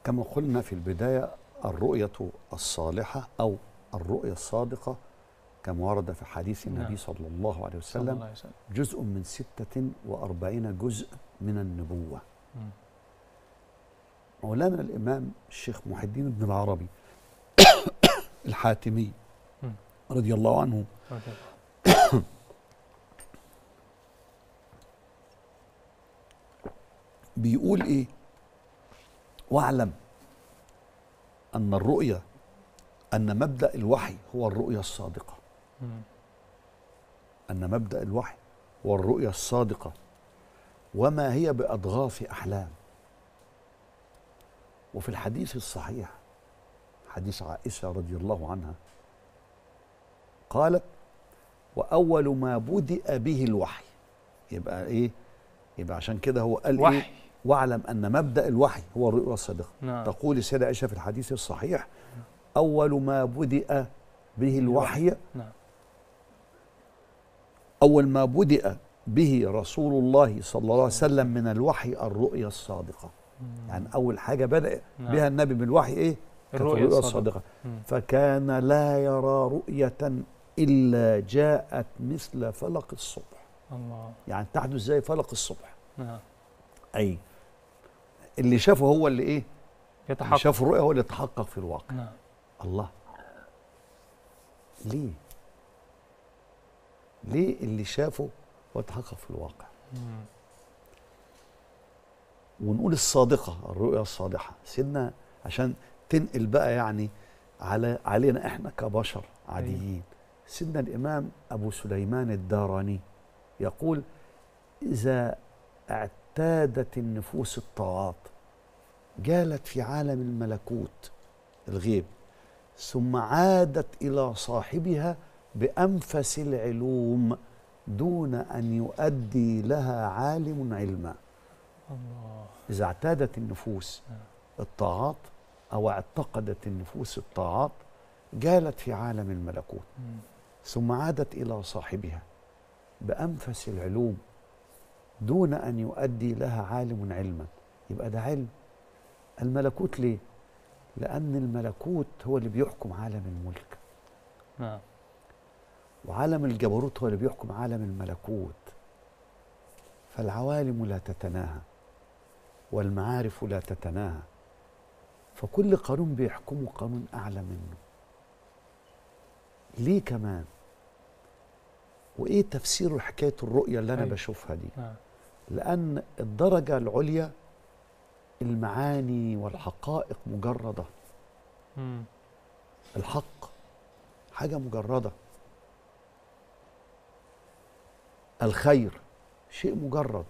كما قلنا في البداية الرؤية الصالحة أو الرؤية الصادقة كما ورد في حديث النبي نعم. صلى الله عليه صلى وسلم الله عليه وسلم جزء من ستة وأربعين جزء من النبوة مم. مولانا الإمام الشيخ محي الدين بن العربي الحاتمي مم. رضي الله عنه أوكي. بيقول ايه واعلم ان الرؤيا ان مبدا الوحي هو الرؤيا الصادقه مم. ان مبدا الوحي هو الرؤيا الصادقه وما هي باضغاث احلام وفي الحديث الصحيح حديث عائشه رضي الله عنها قالت واول ما بدأ به الوحي يبقى ايه يبقى عشان كده هو قال ايه وحي واعلم ان مبدا الوحي هو الرؤيا الصادقه نعم تقول السيده عائشه في الحديث الصحيح اول ما بدأ به الوحي نعم اول ما بدأ به رسول الله صلى الله عليه وسلم من الوحي الرؤيا الصادقه مم. يعني اول حاجه بدأ نعم. بها النبي بالوحي ايه كانت الرؤيا الرؤيا الصادقة. الصادقه مم. فكان لا يرى رؤيه الا جاءت مثل فلق الصبح الله يعني تحدث زي فلق الصبح نعم اي اللي شافه هو اللي ايه اللي يتحقق شاف الرؤيا هو اللي تحقق في الواقع نعم الله ليه ليه اللي شافه هو تحقق في الواقع مم. ونقول الصادقة الرؤيا الصالحة سيدنا عشان تنقل بقى يعني على علينا احنا كبشر عاديين سيدنا الإمام أبو سليمان الداراني يقول إذا اعتادت النفوس الطاعات جالت في عالم الملكوت الغيب ثم عادت إلى صاحبها بأنفس العلوم دون أن يؤدي لها عالم علما الله إذا اعتادت النفوس نعم. الطاعات أو اعتقدت النفوس الطاعات جالت في عالم الملكوت مم. ثم عادت إلى صاحبها بأنفس العلوم دون أن يؤدي لها عالم علما يبقى ده علم الملكوت ليه؟ لأن الملكوت هو اللي بيحكم عالم الملك نعم وعالم الجبروت هو اللي بيحكم عالم الملكوت فالعوالم لا تتناهى والمعارف لا تتناهى فكل قانون بيحكمه قانون أعلى منه ليه كمان وإيه تفسير حكاية الرؤية اللي أنا أيوة. بشوفها دي نعم لأن الدرجة العليا المعاني والحقائق مجردة مم. الحق حاجة مجردة الخير شيء مجرد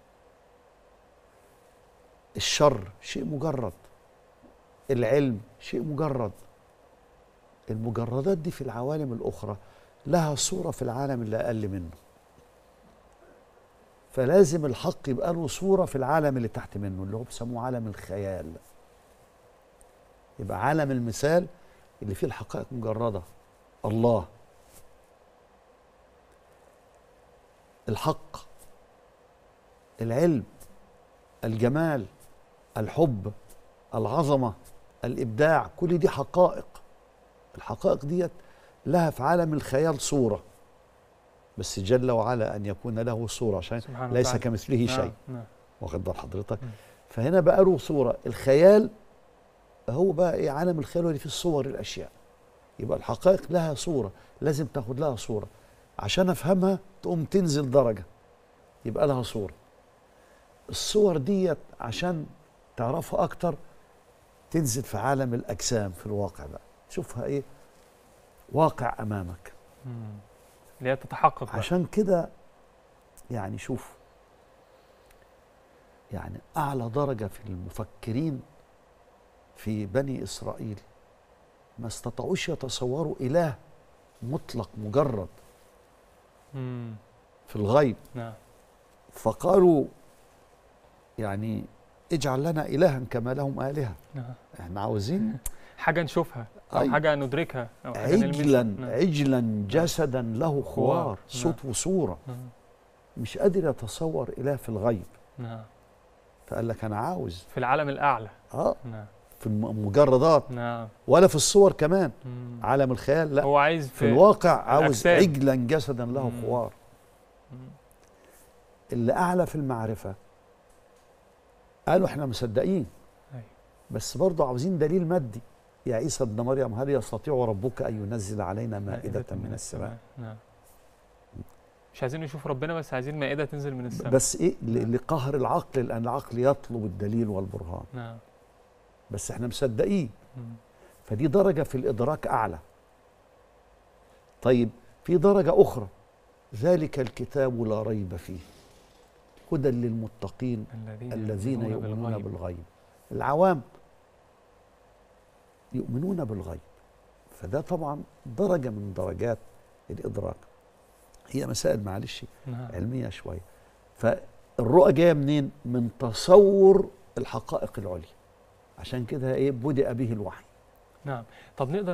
الشر شيء مجرد العلم شيء مجرد المجردات دي في العوالم الأخرى لها صورة في العالم اللي أقل منه فلازم الحق يبقى له صورة في العالم اللي تحت منه اللي هو بيسموه عالم الخيال يبقى عالم المثال اللي فيه الحقائق مجردة الله الحق العلم الجمال الحب العظمة الإبداع كل دي حقائق الحقائق ديت لها في عالم الخيال صورة بس جل وعلا أن يكون له صورة عشان سبحانه ليس وتعالى. كمثله نعم. شيء نعم واخد بال حضرتك مم. فهنا بقى له صورة الخيال هو بقى ايه عالم الخيال هو اللي فيه الصور الاشياء يبقى الحقائق لها صورة لازم تاخد لها صورة عشان افهمها تقوم تنزل درجة يبقى لها صورة الصور ديت عشان تعرفها اكتر تنزل في عالم الاجسام في الواقع بقى شوفها ايه واقع امامك مم. اللي هي تتحقق بقى. عشان كده يعني شوف يعني أعلى درجة في المفكرين في بني إسرائيل ما استطاعوش يتصوروا إله مطلق مجرد مم. في الغيب نعم فقالوا يعني اجعل لنا إلها كما لهم آلهة نعم احنا عاوزين حاجة نشوفها أو أي. حاجة ندركها أو حاجة نلمسها. عجلا نعم. عجلا جسدا له خوار نعم. صوت وصورة نعم. مش قادر يتصور إله في الغيب نعم فقال لك أنا عاوز في العالم الأعلى اه نعم في المجردات نعم ولا في الصور كمان مم. عالم الخيال لا هو عايز في الواقع عاوز الأجساد. عجلا جسدا له مم. خوار مم. اللي اعلى في المعرفه قالوا احنا مصدقين أيوة. بس برضه عاوزين دليل مادي يا عيسى ابن مريم هل يستطيع ربك ان ينزل علينا مائده من السماء نعم مش عايزين نشوف ربنا بس عايزين مائدة تنزل من السماء بس ايه نعم. ل- لقهر العقل لان العقل يطلب الدليل والبرهان نعم بس احنا مصدقين مم. فدي درجه في الادراك اعلى طيب في درجه اخرى ذلك الكتاب لا ريب فيه هدى للمتقين الذين, الذين يؤمنون بالغيب. بالغيب العوام يؤمنون بالغيب فده طبعا درجه من درجات الادراك هي مسائل معلش نعم علميه شويه فالرؤى جايه منين من تصور الحقائق العليا عشان كده ايه بدأ به الوحي نعم طب نقدر